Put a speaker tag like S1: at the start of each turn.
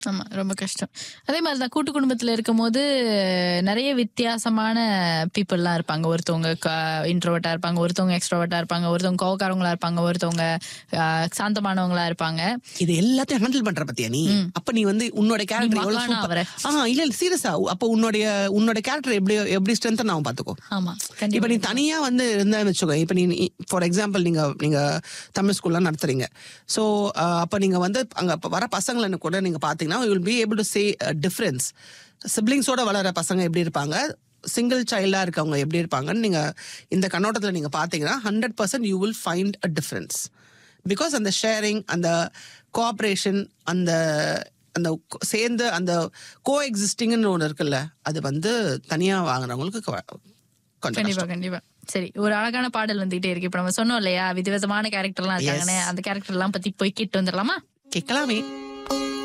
S1: ஆமா ரொம்ப கஷ்டம் அதே மாதிரி தான் கூட்டு குடும்பத்துல இருக்கும்போது நிறைய வித்தியாசமான பீப்புள்லாம் இருப்பாங்க ஒருத்தவங்க இன்ட்ரோவர்ட்டா இருப்பாங்க ஒருத்தவங்க எக்ஸ்ட்ரோவர்ட்டா இருப்பாங்க ஒருத்தவங்க கோவக்காரவங்களா இருப்பாங்க ஒருத்தவங்க ஆஹ், சாந்தமானவங்களா இருப்பாங்க
S2: இது எல்லாத்தையும் ஹேண்டில் பண்ற பத்தியா நீ அப்ப நீ வந்து உன்னோட கேரக்டர் எவ்வளவு
S1: மகானா
S2: சூப்பர்
S1: அவரை.
S2: ஆ இல்ல இல்ல சீரியஸா அப்ப உன்னுடைய உன்னோட கேரக்டர் எப்படி எப்படி ஸ்ட்ரென்த் ஆகும் பாத்துக்கோ
S1: ஆமா
S2: இப்ப
S1: கண்டிப்பா
S2: நீ தனியா வந்து இருந்தா வச்சுக்கோ இப்ப நீ ஃபார் எக்ஸாம்பிள் நீங்க நீங்க தமிழ் ஸ்கூல்ல நடத்துறீங்க சோ அப்ப நீங்க வந்து அங்க அப்ப வர பசங்களை கூட நீங்க பாத்தீங்கன்னா you will be able to say difference சிப்ளிங்ஸோட வளர பசங்க எப்படி இருப்பாங்க சிங்கிள் சைல்டா இருக்கவங்க எப்படி இருப்பாங்கன்னு நீங்க இந்த கண்ணோட்டத்துல நீங்க பாத்தீங்கன்னா hundred percent you will find a difference because அந்த ஷேரிங் அந்த கோஆப்ரேஷன் அந்த அந்த கொ- சேர்ந்து அந்த கோ எக்ஸிஸ்டிங்னு ஒன்று இருக்குல்ல அது வந்து தனியா வாங்குறவங்களுக்கு கொ- கொஞ்சம்
S1: கண்டிப்பா கண்டிப்பா சரி ஒரு அழகான பாடல் வந்துகிட்டே இருக்கு இப்ப நம்ம சொன்னோம் இல்லையா விதவிதமான கேரக்டர்லாம் இருக்காங்கன்னு அந்த கேரக்டர் எல்லாம் பத்தி போய் கேட்டு வந்துடலாமா
S2: கேட்கலாமே